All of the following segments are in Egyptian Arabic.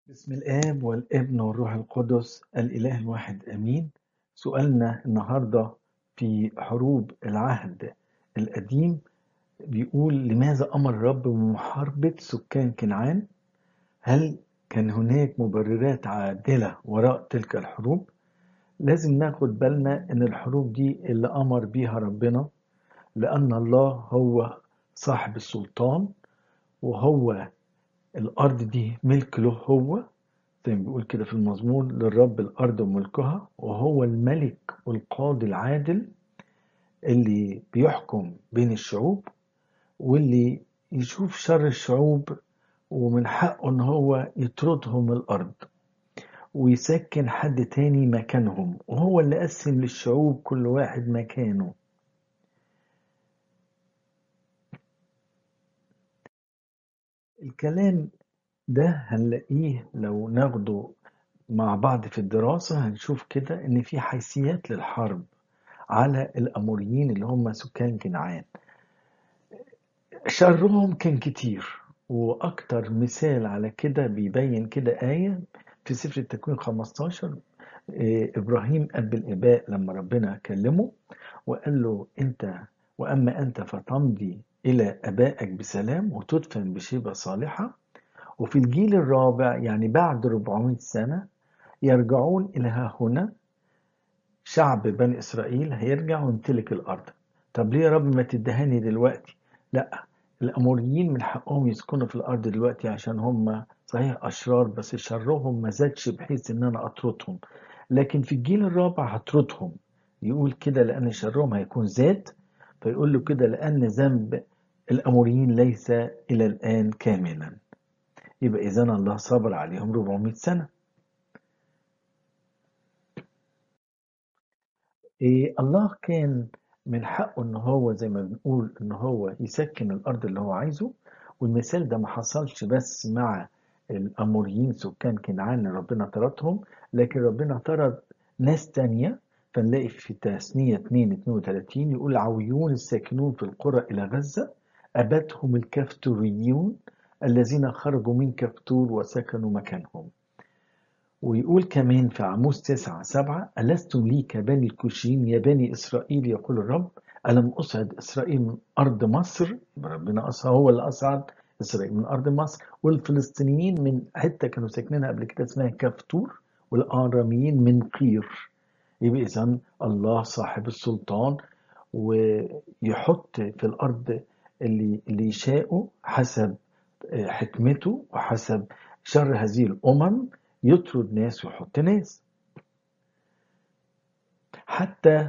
بسم الآب والابن والروح القدس الإله الواحد آمين سؤالنا النهاردة في حروب العهد القديم بيقول لماذا أمر الرب بمحاربة سكان كنعان هل كان هناك مبررات عادلة وراء تلك الحروب لازم ناخد بالنا ان الحروب دي اللي أمر بيها ربنا لأن الله هو صاحب السلطان وهو الأرض دي ملك له هو زي ما بيقول كده في المزمور للرب الأرض وملكها وهو الملك والقاضي العادل اللي بيحكم بين الشعوب واللي يشوف شر الشعوب ومن حقه ان هو يطردهم الأرض ويسكن حد تاني مكانهم وهو اللي قسم للشعوب كل واحد مكانه الكلام ده هنلاقيه لو ناخده مع بعض في الدراسة هنشوف كده إن في حيثيات للحرب على الأموريين اللي هم سكان كنعان شرهم كان كتير وأكتر مثال على كده بيبين كده آية في سفر التكوين 15 إيه، إبراهيم أب الآباء لما ربنا كلمه وقال له أنت وأما أنت فتمضي إلى أبائك بسلام وتدفن بشيبة صالحة وفي الجيل الرابع يعني بعد 400 سنة يرجعون إلى ها هنا شعب بني إسرائيل هيرجع ويمتلك الأرض طب ليه يا رب ما تدهاني دلوقتي لا الأموريين من حقهم يسكنوا في الأرض دلوقتي عشان هم صحيح أشرار بس شرهم ما زادش بحيث إن أنا أطردهم لكن في الجيل الرابع هطردهم يقول كده لأن شرهم هيكون زاد فيقول له كده لأن ذنب الأموريين ليس إلى الآن كاملا يبقى إذا الله صبر عليهم 400 سنة إيه الله كان من حقه ان هو زي ما بنقول ان هو يسكن الارض اللي هو عايزه والمثال ده ما حصلش بس مع الاموريين سكان كنعان ربنا طردهم لكن ربنا طرد ناس تانية فنلاقي في تثنية 2 32 يقول عويون الساكنون في القرى إلى غزة أبتهم الكفتوريون الذين خرجوا من كفتور وسكنوا مكانهم ويقول كمان في عموس تسعة سبعة ألستم لي كبني الكوشين يا بني إسرائيل يقول الرب ألم أصعد إسرائيل من أرض مصر ربنا أصعد هو اللي أصعد إسرائيل من أرض مصر والفلسطينيين من حتة كانوا ساكنينها قبل كده اسمها كفتور والآراميين من قير يبقى إذا الله صاحب السلطان ويحط في الأرض اللي اللي يشاءه حسب حكمته وحسب شر هذه الأمم يطرد ناس ويحط ناس حتى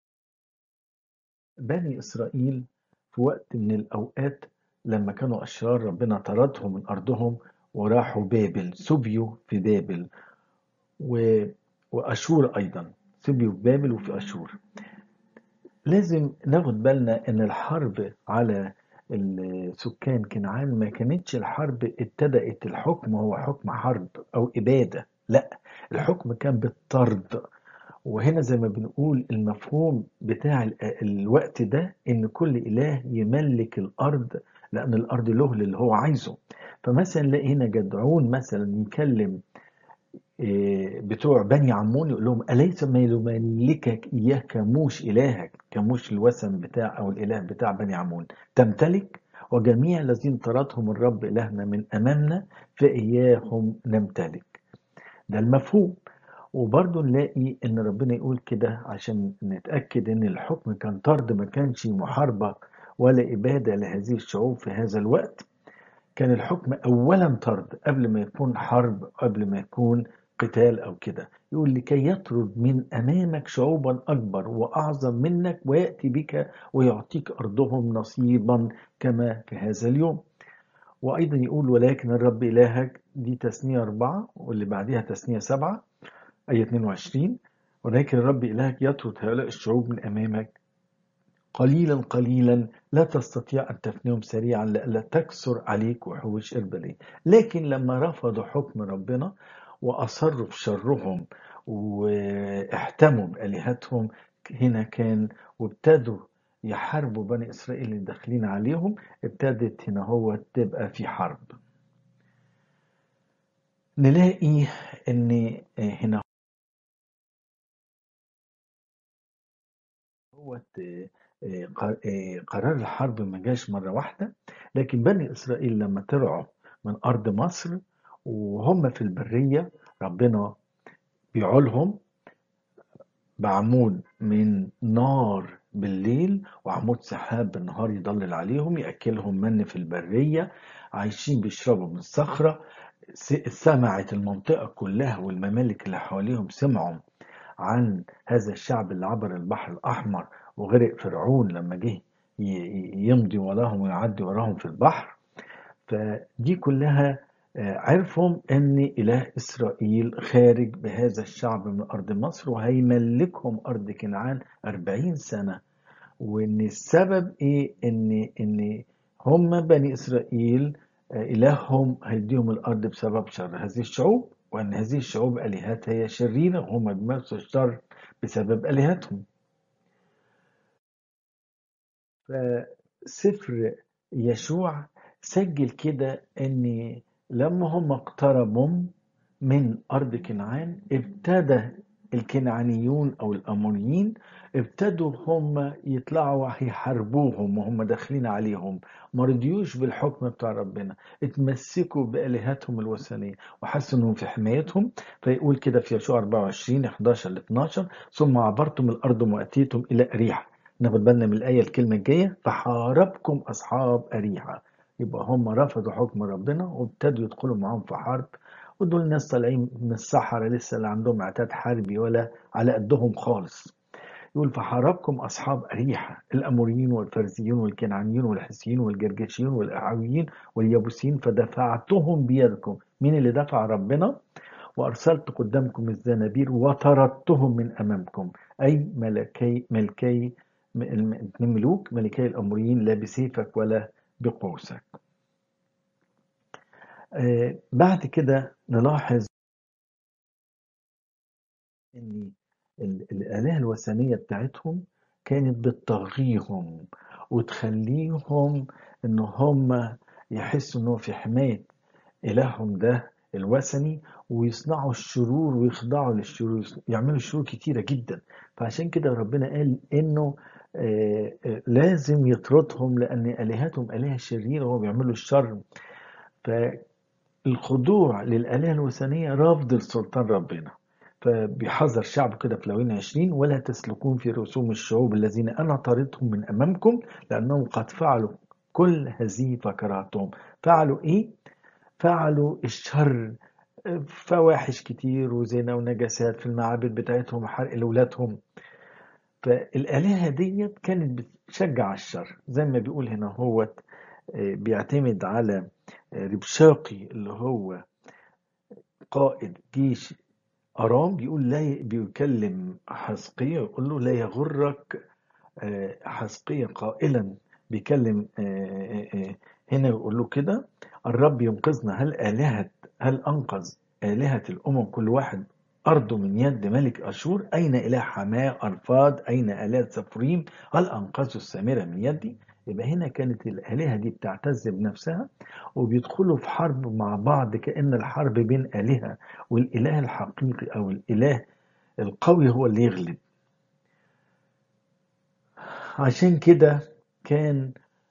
بني إسرائيل في وقت من الأوقات لما كانوا أشرار ربنا طردهم من أرضهم وراحوا بابل سبيوا في بابل و... وأشور أيضا سبيوا في بابل وفي أشور لازم ناخد بالنا ان الحرب على السكان كنعان ما كانتش الحرب ابتدأت الحكم هو حكم حرب او ابادة لا الحكم كان بالطرد وهنا زي ما بنقول المفهوم بتاع ال- الوقت ده ان كل اله يملك الارض لان الارض له اللي هو عايزه فمثلا نلاقي هنا جدعون مثلا يكلم إيه، بتوع بني عمون يقول لهم أليس ما يملكك إياه كموش إلهك كموش الوثن بتاع أو الإله بتاع بني عمون تمتلك وجميع الذين طردهم الرب إلهنا من أمامنا فإياهم نمتلك ده المفهوم وبرضه نلاقي ان ربنا يقول كده عشان نتأكد ان الحكم كان طرد ما كانش محاربة ولا إبادة لهذه الشعوب في هذا الوقت كان الحكم اولا طرد قبل ما يكون حرب قبل ما يكون قتال او كده يقول لكي يطرد من امامك شعوبا اكبر واعظم منك وياتي بك ويعطيك ارضهم نصيبا كما في هذا اليوم وايضا يقول ولكن الرب الهك دي تثنيه اربعه واللي بعدها تثنيه سبعه ايه 22 ولكن الرب الهك يطرد هؤلاء الشعوب من امامك قليلا قليلا لا تستطيع أن تفنيهم سريعا لئلا تكسر عليك وحوش إربلي لكن لما رفضوا حكم ربنا وأصروا في شرهم واحتموا بآلهتهم هنا كان وابتدوا يحاربوا بني إسرائيل اللي داخلين عليهم ابتدت هنا هو تبقى في حرب نلاقي ان هنا هو قرار الحرب ما جاش مرة واحدة لكن بني إسرائيل لما طلعوا من أرض مصر وهم في البرية ربنا بيعولهم بعمود من نار بالليل وعمود سحاب بالنهار يضلل عليهم يأكلهم من في البرية عايشين بيشربوا من الصخرة سمعت المنطقة كلها والممالك اللي حواليهم سمعوا عن هذا الشعب اللي عبر البحر الأحمر وغرق فرعون لما جه يمضي وراهم ويعدي وراهم في البحر فدي كلها عرفهم ان اله اسرائيل خارج بهذا الشعب من ارض مصر وهيملكهم ارض كنعان 40 سنه وان السبب ايه ان ان هم بني اسرائيل الههم هيديهم الارض بسبب شر هذه الشعوب وان هذه الشعوب الهتها هي شريره وهم بيمارسوا الشر بسبب الهتهم فسفر يشوع سجل كده ان لما هم اقتربوا من أرض كنعان ابتدى الكنعانيون أو الأموريين ابتدوا هم يطلعوا يحاربوهم وهم داخلين عليهم ما رضيوش بالحكم بتاع ربنا اتمسكوا بآلهتهم الوثنية وحسوا انهم في حمايتهم فيقول كده في يشوع 24 11 ل 12 ثم عبرتم الأرض وأتيتم إلى أريحة ناخد بالنا من الآية الكلمة الجاية فحاربكم أصحاب أريحة يبقى هم رفضوا حكم ربنا وابتدوا يدخلوا معاهم في حرب ودول ناس طالعين من الصحراء لسه لا عندهم اعتاد حربي ولا على قدهم خالص يقول فحاربكم أصحاب أريحة الأموريين والفرزيين والكنعانيين والحسيين والجرجشيين والأعويين واليابوسيين فدفعتهم بيدكم مين اللي دفع ربنا وأرسلت قدامكم الزنابير وطردتهم من أمامكم أي ملكي ملكي اثنين ملوك ملكي الأموريين لا بسيفك ولا بقوسك آه بعد كده نلاحظ ان الآلهة الوثنية بتاعتهم كانت بتطغيهم وتخليهم ان هم يحسوا انه في حماية إلههم ده الوثني ويصنعوا الشرور ويخضعوا للشرور يعملوا شرور كتيرة جدا فعشان كده ربنا قال انه آه آه لازم يطردهم لأن آلهتهم آلهة شريرة وهو بيعملوا الشر فالخضوع للآلهة الوثنية رفض لسلطان ربنا فبيحذر شعبه كده في لوين 20 ولا تسلكون في رسوم الشعوب الذين أنا طردتهم من أمامكم لأنهم قد فعلوا كل هذه فكراتهم فعلوا إيه؟ فعلوا الشر فواحش كتير وزنا ونجاسات في المعابد بتاعتهم وحرق لولادهم فالآلهة ديت كانت بتشجع الشر زي ما بيقول هنا هو بيعتمد على ربشاقي اللي هو قائد جيش أرام بيقول لا بيكلم حسقية يقول له لا يغرك حسقية قائلا بيكلم هنا يقول له كده الرب ينقذنا هل آلهة هل أنقذ آلهة الأمم كل واحد أرضه من يد ملك أشور أين إله حماة أرفاد أين آلهة سفريم هل أنقذوا السامرة من يدي يبقى هنا كانت الآلهة دي بتعتز بنفسها وبيدخلوا في حرب مع بعض كأن الحرب بين آلهة والإله الحقيقي أو الإله القوي هو اللي يغلب عشان كده كان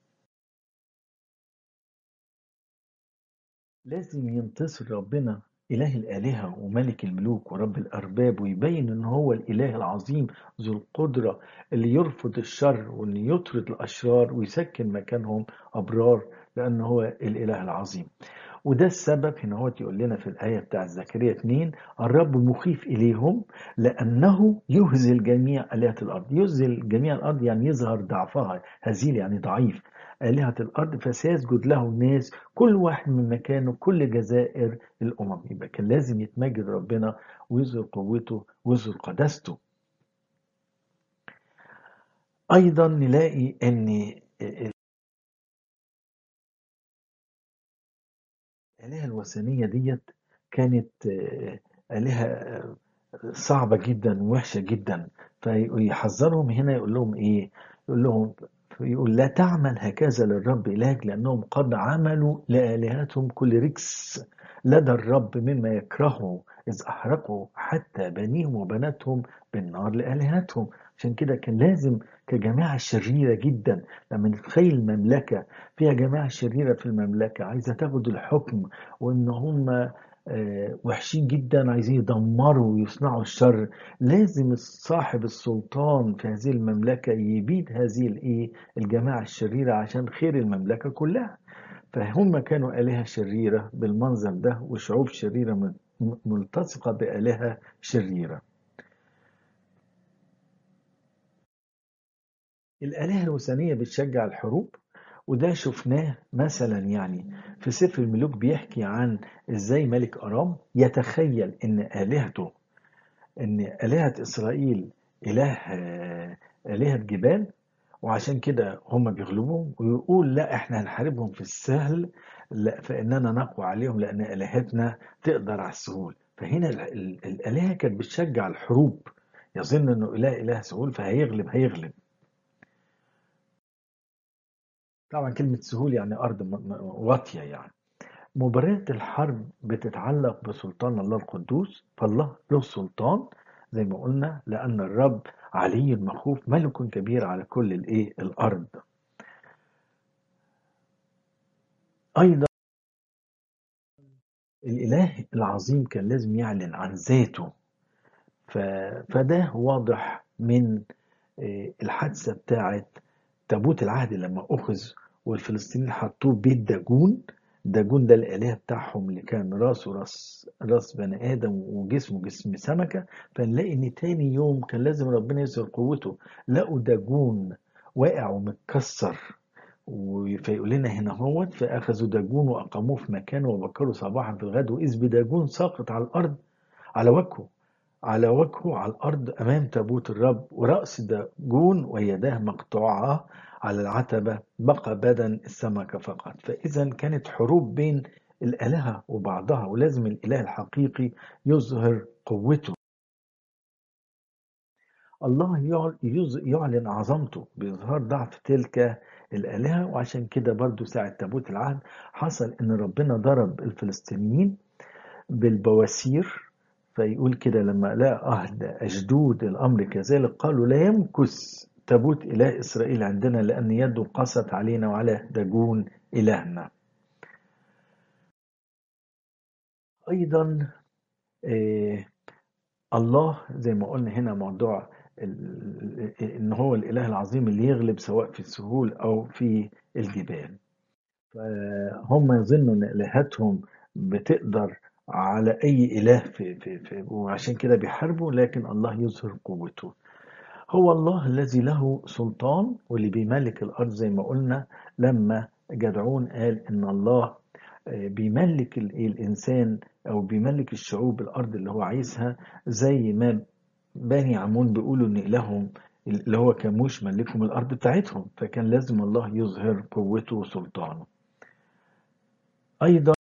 لازم ينتصر ربنا إله الآلهة وملك الملوك ورب الأرباب ويبين إن هو الإله العظيم ذو القدرة اللي يرفض الشر واللي يطرد الأشرار ويسكن مكانهم أبرار لأنه هو الإله العظيم وده السبب هنا هو يقول لنا في الآية بتاع زكريا 2 الرب مخيف إليهم لأنه يهزل جميع آلهة الأرض يهزل جميع الأرض يعني يظهر ضعفها هزيل يعني ضعيف آلهة الأرض فسيسجد له الناس كل واحد من مكانه كل جزائر الأمم يبقى كان لازم يتمجد ربنا ويظهر قوته ويظهر قداسته أيضا نلاقي أن الآلهة الوثنية ديت كانت آلهة صعبة جدا ووحشة جدا فيحذرهم هنا يقول لهم إيه يقول لهم يقول لا تعمل هكذا للرب إلهك لأنهم قد عملوا لآلهتهم كل ركس لدى الرب مما يكرهه إذ أحرقوا حتى بنيهم وبناتهم بالنار لآلهتهم عشان كده كان لازم كجماعة شريرة جدا لما نتخيل مملكة فيها جماعة شريرة في المملكة عايزة تاخد الحكم وإن هم آه، وحشين جدا عايزين يدمروا ويصنعوا الشر لازم صاحب السلطان في هذه المملكة يبيد هذه الايه الجماعة الشريرة عشان خير المملكة كلها فهم كانوا آلهة شريرة بالمنظر ده وشعوب شريرة م- م- ملتصقة بآلهة شريرة الآلهة الوثنية بتشجع الحروب وده شفناه مثلا يعني في سفر الملوك بيحكي عن ازاي ملك أرام يتخيل ان آلهته ان آلهة إسرائيل إله آه، آلهة جبال وعشان كده هم بيغلبوهم ويقول لا احنا هنحاربهم في السهل لا فإننا نقوى عليهم لأن آلهتنا تقدر على السهول فهنا ال- ال- الآلهة كانت بتشجع الحروب يظن انه إله إله سهول فهيغلب هيغلب طبعا كلمة سهول يعني أرض م- م- واطية يعني مباراة الحرب بتتعلق بسلطان الله القدوس فالله له سلطان زي ما قلنا لأن الرب علي مخوف ملك كبير على كل الإيه الأرض أيضا الإله العظيم كان لازم يعلن عن ذاته ف... فده واضح من آه، الحادثة بتاعت تابوت العهد لما أخذ والفلسطينيين حطوه بيت داجون داجون ده الآلهة بتاعهم اللي كان راسه راس راس بني آدم وجسمه جسم سمكة فنلاقي إن تاني يوم كان لازم ربنا يظهر قوته لقوا داجون واقع ومتكسر و- فيقول لنا هنا هوت فأخذوا داجون وأقاموه في مكانه وبكروا صباحا في الغد وإذ بداجون ساقط على الأرض على وجهه على وجهه على الأرض أمام تابوت الرب ورأس داجون ويداه مقطوعة على العتبة بقى بدن السمكة فقط فإذا كانت حروب بين الآلهة وبعضها ولازم الإله الحقيقي يظهر قوته الله يعل- يظ- يعلن عظمته بإظهار ضعف تلك الآلهة وعشان كده برضو ساعة تابوت العهد حصل إن ربنا ضرب الفلسطينيين بالبواسير فيقول كده لما لقى أهل أجدود الأمر كذلك قالوا لا يمكث تابوت إله إسرائيل عندنا لأن يده قست علينا وعلى داجون إلهنا أيضا آه الله زي ما قلنا هنا موضوع ال- إن هو الإله العظيم اللي يغلب سواء في السهول أو في الجبال فهم يظنوا ان الهتهم بتقدر على اي اله في, في, في وعشان كده بيحاربوا لكن الله يظهر قوته هو الله الذي له سلطان واللي بيملك الارض زي ما قلنا لما جدعون قال ان الله آه، بيملك ال- الانسان او بيملك الشعوب الارض اللي هو عايزها زي ما بني عمون بيقولوا ان الههم اللي هو كموش ملكهم الارض بتاعتهم فكان لازم الله يظهر قوته وسلطانه ايضا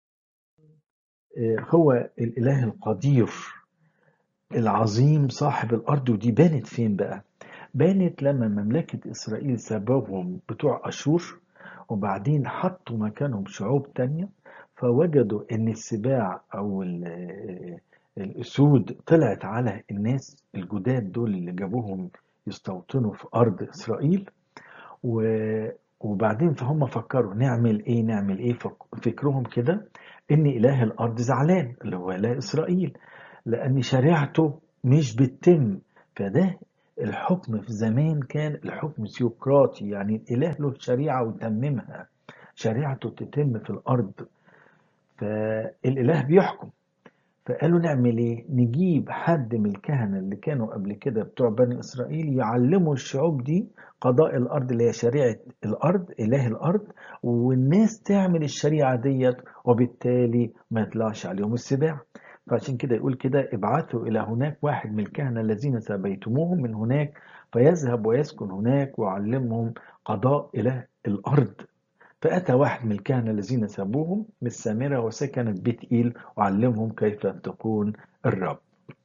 هو الإله القدير العظيم صاحب الأرض ودي بانت فين بقى؟ بانت لما مملكة إسرائيل سببهم بتوع أشور وبعدين حطوا مكانهم شعوب تانية فوجدوا إن السباع أو ال- الأسود طلعت على الناس الجداد دول اللي جابوهم يستوطنوا في أرض إسرائيل و- وبعدين فهم فكروا نعمل ايه نعمل ايه فك- فكرهم كده ان اله الارض زعلان اللي هو اله اسرائيل لان شريعته مش بتتم فده الحكم في زمان كان الحكم سيقراطي يعني الاله له شريعه ويتممها شريعته تتم في الارض فالاله بيحكم فقالوا نعمل ايه نجيب حد من الكهنة اللي كانوا قبل كده بتوع بني اسرائيل يعلموا الشعوب دي قضاء الارض اللي هي شريعة الارض اله الارض والناس تعمل الشريعة ديت وبالتالي ما يطلعش عليهم السباع فعشان كده يقول كده ابعثوا الى هناك واحد من الكهنة الذين سبيتموهم من هناك فيذهب ويسكن هناك ويعلمهم قضاء اله الارض فأتى واحد من الكهنة الذين سابوهم من السامرة وسكنت بيت إيل وعلمهم كيف تكون الرب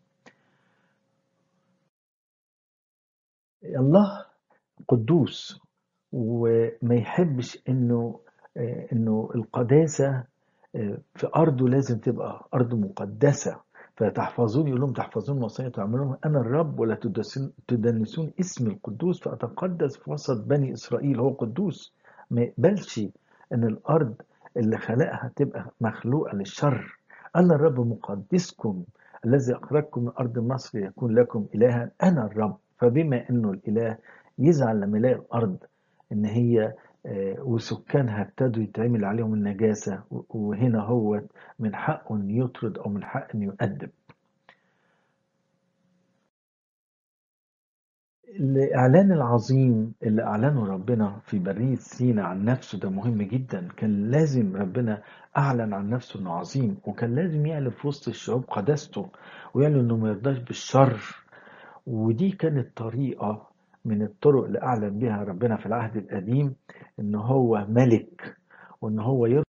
الله قدوس وما يحبش انه آه، انه القداسة في أرضه لازم تبقى أرض مقدسة فتحفظون يقول لهم تحفظون وصية تعملون أنا الرب ولا تدنسون اسم القدوس فأتقدس في وسط بني إسرائيل هو قدوس ما يقبلش إن الأرض اللي خلقها تبقى مخلوقة للشر أنا الرب مقدسكم الذي أخرجكم من أرض مصر يكون لكم إلها أنا الرب فبما إنه الإله يزعل لما يلاقي الأرض إن هي وسكانها ابتدوا يتعمل عليهم النجاسة وهنا هو من حقه أن يطرد أو من حقه أن يؤدب الإعلان العظيم اللي أعلنه ربنا في برية سينا عن نفسه ده مهم جدا كان لازم ربنا أعلن عن نفسه أنه عظيم وكان لازم يعلن في وسط الشعوب قداسته ويعلن أنه ما يرضاش بالشر ودي كانت طريقة من الطرق اللي أعلن بها ربنا في العهد القديم إن هو ملك وإن هو يرفض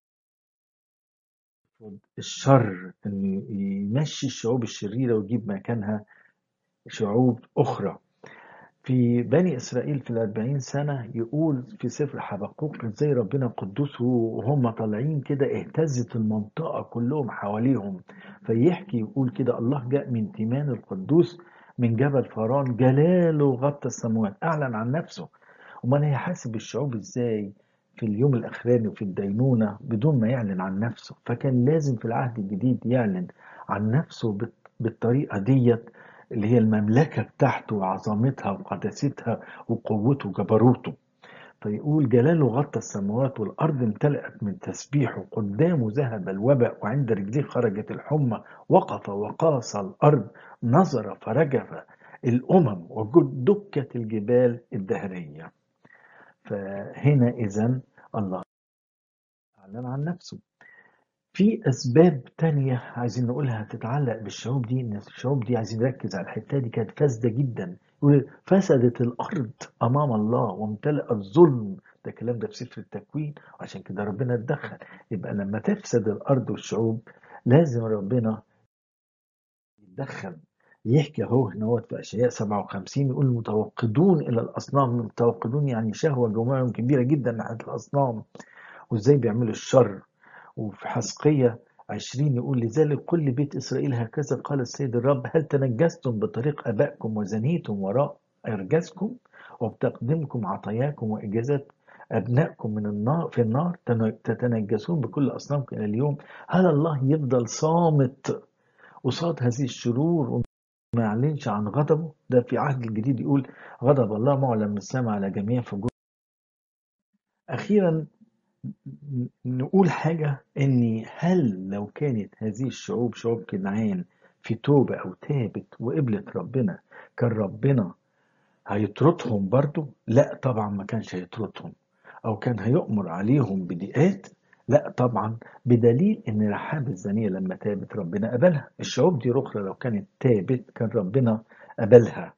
الشر إنه يمشي الشعوب الشريرة ويجيب مكانها شعوب أخرى في بني إسرائيل في الأربعين سنة يقول في سفر حبقوق إزاي ربنا قدوس وهم طالعين كده اهتزت المنطقة كلهم حواليهم فيحكي يقول كده الله جاء من تيمان القدوس من جبل فاران جلاله غطى السماوات أعلن عن نفسه ومن هيحاسب الشعوب إزاي في اليوم الأخراني وفي الدينونة بدون ما يعلن عن نفسه فكان لازم في العهد الجديد يعلن عن نفسه بالطريقة ديت اللي هي المملكة بتاعته وعظمتها وقداستها وقوته وجبروته فيقول جلاله غطى السماوات والأرض امتلأت من تسبيحه قدامه ذهب الوباء وعند رجليه خرجت الحمى وقف وقاس الأرض نظر فرجف الأمم ودكت الجبال الدهرية فهنا إذا الله أعلن عن نفسه في أسباب تانية عايزين نقولها تتعلق بالشعوب دي إن الشعوب دي عايزين نركز على الحتة دي كانت فاسدة جدا فسدت الأرض أمام الله وامتلأ الظلم ده الكلام ده في سفر التكوين وعشان كده ربنا اتدخل يبقى لما تفسد الأرض والشعوب لازم ربنا يتدخل يحكي اهو هنا في اشعياء 57 يقول متوقدون الى الاصنام متوقدون يعني شهوه جواهم كبيره جدا ناحيه الاصنام وازاي بيعملوا الشر وفي حسقية 20 يقول لذلك كل بيت إسرائيل هكذا قال السيد الرب هل تنجستم بطريق أبائكم وزنيتم وراء أرجاسكم وبتقدمكم عطاياكم وإجازات أبنائكم من النار في النار تتنجسون بكل أصنامكم إلى اليوم هل الله يفضل صامت قصاد هذه الشرور وما يعلنش عن غضبه ده في عهد الجديد يقول غضب الله معلن من السماء على جميع فجور أخيرا نقول حاجة إن هل لو كانت هذه الشعوب شعوب كنعان في توبة أو تابت وقبلت ربنا كان ربنا هيطردهم برضو؟ لا طبعا ما كانش هيطردهم أو كان هيؤمر عليهم بضيقات لا طبعا بدليل ان رحاب الزانية لما تابت ربنا قبلها الشعوب دي اخرى لو كانت تابت كان ربنا قبلها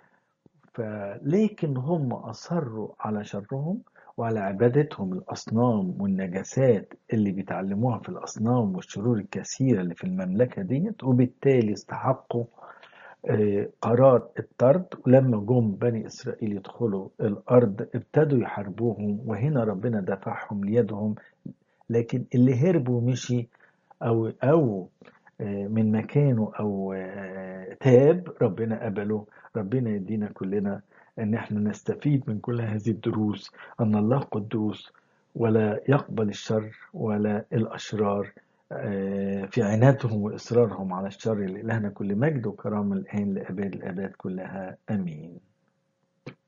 فلكن هم اصروا على شرهم وعلى عبادتهم الأصنام والنجاسات اللي بيتعلموها في الأصنام والشرور الكثيرة اللي في المملكة ديت وبالتالي استحقوا قرار الطرد ولما جم بني إسرائيل يدخلوا الأرض ابتدوا يحاربوهم وهنا ربنا دفعهم ليدهم لكن اللي هرب ومشي أو أو من مكانه أو تاب ربنا قبله ربنا يدينا كلنا ان احنا نستفيد من كل هذه الدروس ان الله قدوس ولا يقبل الشر ولا الاشرار في عنادهم واصرارهم على الشر لالهنا كل مجد وكرامه الان لاباد الاباد كلها امين